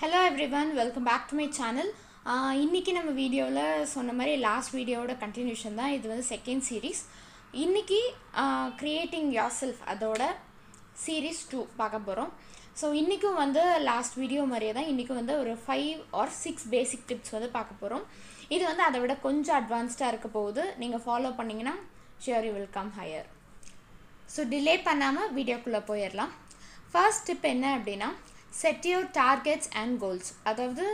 hello everyone welcome back to my channel இன்றைக்கி நம்ம வீடியோவில் சொன்ன மாதிரி லாஸ்ட் வீடியோவோட கண்டினியூஷன் தான் இது வந்து செகண்ட் சீரீஸ் இன்றைக்கி க்ரியேட்டிங் யோர் செல்ஃப் அதோட சீரீஸ் டூ பார்க்க போகிறோம் ஸோ இன்றைக்கும் வந்து லாஸ்ட் வீடியோ மாதிரியே தான் இன்றைக்கும் வந்து ஒரு five or six basic tips வந்து பார்க்க போகிறோம் இது வந்து அதை விட கொஞ்சம் அட்வான்ஸ்டாக இருக்க போகுது நீங்கள் ஃபாலோ பண்ணிங்கன்னா sure you will come higher so delay பண்ணாமல் வீடியோக்குள்ளே போயிடலாம் ஃபர்ஸ்ட் டிப் என்ன அப்படின்னா set your targets and goals அதாவது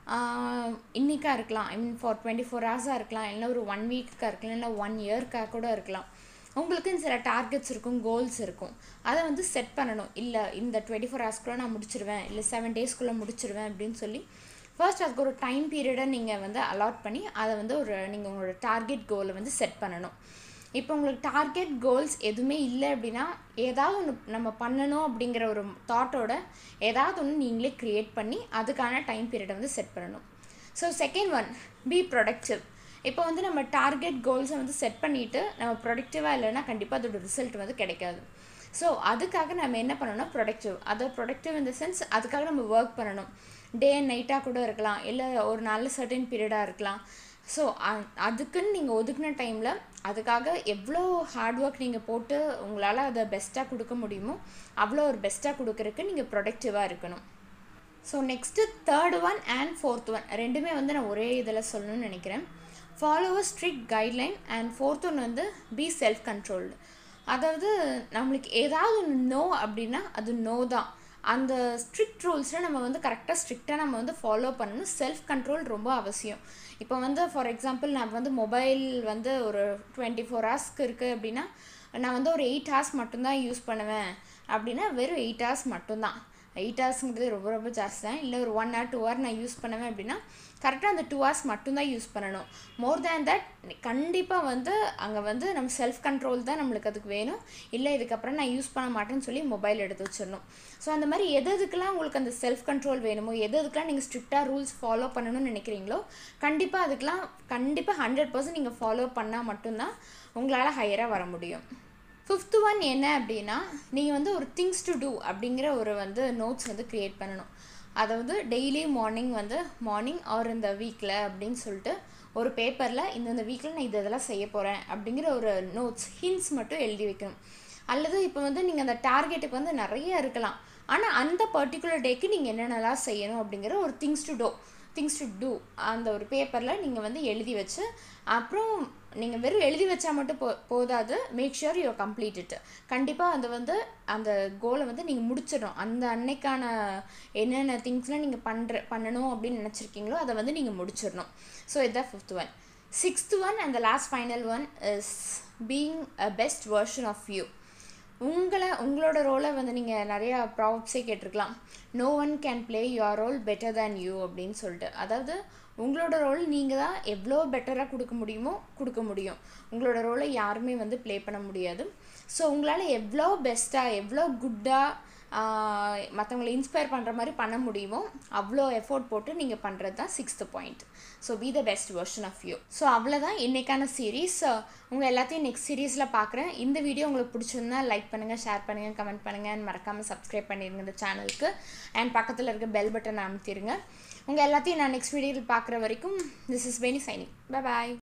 இன்றைக்காக இருக்கலாம் I mean for twenty four ஹவர்ஸாக இருக்கலாம் இல்லை ஒரு ஒன் வீக்காக இருக்கலாம் இல்லை ஒன் இயர்க்காக கூட இருக்கலாம் உங்களுக்குன்னு சில டார்கெட்ஸ் இருக்கும் கோல்ஸ் இருக்கும் அதை வந்து செட் பண்ணணும் இல்லை இந்த டுவெண்ட்டி ஃபோர் ஹவர்ஸ்க்குள்ளே நான் முடிச்சிருவேன் இல்லை செவன் டேஸ்க்குள்ளே முடிச்சிருவேன் அப்படின்னு சொல்லி ஃபர்ஸ்ட் அதுக்கு ஒரு டைம் பீரியடை நீங்கள் வந்து அலாட் பண்ணி அதை வந்து ஒரு நீங்கள் உங்களோட டார்கெட் கோலை வந்து செட் பண்ணணும் இப்போ உங்களுக்கு டார்கெட் கோல்ஸ் எதுவுமே இல்லை அப்படின்னா ஏதாவது ஒன்று நம்ம பண்ணணும் அப்படிங்கிற ஒரு தாட்டோட ஏதாவது ஒன்று நீங்களே க்ரியேட் பண்ணி அதுக்கான டைம் பீரியடை வந்து செட் பண்ணணும் so second one be productive இப்போ வந்து நம்ம டார்கெட் கோல்ஸை வந்து செட் பண்ணிவிட்டு நம்ம ப்ரொடக்டிவாக இல்லைன்னா கண்டிப்பாக அதோட ரிசல்ட் வந்து கிடைக்காது ஸோ அதுக்காக நம்ம என்ன பண்ணணும்னா ப்ரொடக்டிவ் அதை ப்ரொடக்டிவ் இந்த சென்ஸ் அதுக்காக நம்ம ஒர்க் பண்ணணும் டே அண்ட் நைட்டாக கூட இருக்கலாம் இல்லை ஒரு நல்ல சர்டன் பீரியடாக இருக்கலாம் ஸோ அதுக்குன்னு நீங்கள் ஒதுக்கின டைமில் அதுக்காக எவ்வளோ ஹார்ட் ஒர்க் நீங்கள் போட்டு உங்களால் அதை பெஸ்ட்டாக கொடுக்க முடியுமோ அவ்வளோ ஒரு பெஸ்ட்டாக கொடுக்குறதுக்கு நீங்கள் ப்ரொடக்டிவாக இருக்கணும் so next third one and fourth one ரெண்டுமே வந்து நான் ஒரே இதில் சொல்லணும்னு நினைக்கிறேன் follow a strict guideline and fourth one வந்து பி செல்ஃப் கண்ட்ரோல்டு அதாவது நம்மளுக்கு ஏதாவது ஒன்று நோ அப்படின்னா அது நோ தான் அந்த ஸ்ட்ரிக்ட் ரூல்ஸில் நம்ம வந்து கரெக்டாக ஸ்ட்ரிக்டாக நம்ம வந்து ஃபாலோ பண்ணணும் செல்ஃப் கண்ட்ரோல் ரொம்ப அவசியம் இப்போ வந்து ஃபார் எக்ஸாம்பிள் நான் வந்து மொபைல் வந்து ஒரு டுவெண்ட்டி ஃபோர் ஹவர்ஸ்க்கு இருக்குது அப்படின்னா நான் வந்து ஒரு எயிட் ஹவர்ஸ் மட்டும்தான் யூஸ் பண்ணுவேன் அப்படின்னா வெறும் எயிட் ஹவர்ஸ் மட்டும்தான் எயிட் ஹவர்ஸுங்கிறது ரொம்ப ரொம்ப ஜாஸ்தி தான் இல்லை ஒரு ஒன் ஹவர் டூ ஹவர் நான் யூஸ் பண்ணுவேன் அப்படின்னா கரெக்டாக அந்த டூ ஹவர்ஸ் மட்டும்தான் யூஸ் பண்ணணும் மோர் தேன் தட் கண்டிப்பாக வந்து அங்கே வந்து நம்ம செல்ஃப் கண்ட்ரோல் தான் நம்மளுக்கு அதுக்கு வேணும் இல்லை இதுக்கப்புறம் நான் யூஸ் பண்ண மாட்டேன்னு சொல்லி மொபைல் எடுத்து வச்சிடணும் ஸோ அந்த மாதிரி எது எதுக்கெல்லாம் உங்களுக்கு அந்த செல்ஃப் கண்ட்ரோல் வேணுமோ எது எதுக்கெல்லாம் நீங்கள் ஸ்ட்ரிக்டாக ரூல்ஸ் ஃபாலோ பண்ணணும்னு நினைக்கிறீங்களோ கண்டிப்பாக அதுக்கெலாம் கண்டிப்பாக ஹண்ட்ரட் பர்சன்ட் நீங்கள் ஃபாலோ பண்ணால் மட்டும்தான் உங்களால் ஹையராக வர முடியும் ஃபிஃப்த்து ஒன் என்ன அப்படின்னா நீங்கள் வந்து ஒரு திங்ஸ் டு டூ அப்படிங்கிற ஒரு வந்து நோட்ஸ் வந்து க்ரியேட் பண்ணணும் அதாவது டெய்லி மார்னிங் வந்து மார்னிங் ஆர் இந்த வீக்கில் அப்படின்னு சொல்லிட்டு ஒரு பேப்பரில் இந்தந்த வீக்கில் நான் இது இதெல்லாம் செய்ய போகிறேன் அப்படிங்கிற ஒரு நோட்ஸ் ஹின்ஸ் மட்டும் எழுதி வைக்கணும் அல்லது இப்போ வந்து நீங்கள் அந்த டார்கெட்டுக்கு வந்து நிறைய இருக்கலாம் ஆனால் அந்த பர்டிகுலர் டேக்கு நீங்கள் என்னென்னலாம் செய்யணும் அப்படிங்கிற ஒரு things to do things to do அந்த ஒரு பேப்பரில் நீங்கள் வந்து எழுதி வச்சு அப்புறம் நீங்கள் வெறும் எழுதி வச்சா மட்டும் போ போதாது make sure you complete it கண்டிப்பாக அது வந்து அந்த கோலை வந்து நீங்கள் முடிச்சிடணும் அந்த அன்னைக்கான என்னென்ன திங்ஸ்லாம் நீங்கள் பண்ணுற பண்ணணும் அப்படின்னு நினச்சிருக்கீங்களோ அதை வந்து நீங்கள் முடிச்சிடணும் ஸோ இதுதான் fifth one sixth one and the last final one is being a best version of you உங்களை உங்களோட ரோலை வந்து நீங்கள் நிறையா ப்ராப்ஸே கேட்டிருக்கலாம் no one can play your role better than you அப்படின்னு சொல்லிட்டு அதாவது உங்களோட ரோல் நீங்கள் தான் எவ்வளோ பெட்டராக கொடுக்க முடியுமோ கொடுக்க முடியும் உங்களோட ரோலை யாருமே வந்து ப்ளே பண்ண முடியாது ஸோ உங்களால் எவ்வளோ பெஸ்ட்டாக எவ்வளோ குட்டாக மற்றவங்களை இன்ஸ்பயர் பண்ணுற மாதிரி பண்ண முடியுமோ அவ்வளோ எஃபோர்ட் போட்டு நீங்கள் பண்ணுறது தான் sixth point so be the best version of you so அவ்வளோதான் இன்றைக்கான சீரீஸ் உங்கள் எல்லாத்தையும் நெக்ஸ்ட் சீரீஸில் பார்க்குறேன் இந்த வீடியோ உங்களுக்கு பிடிச்சிருந்தா லைக் பண்ணுங்கள் ஷேர் பண்ணுங்கள் கமெண்ட் பண்ணுங்கள் அண்ட் மறக்காமல் சப்ஸ்கிரைப் பண்ணிடுங்க இந்த சேனலுக்கு அண்ட் பக்கத்தில் இருக்க பெல் பட்டன் அமுத்திடுங்க உங்கள் எல்லாத்தையும் நான் நெக்ஸ்ட் வீடியோவில் பார்க்குற வரைக்கும் this is Veni shining bye bye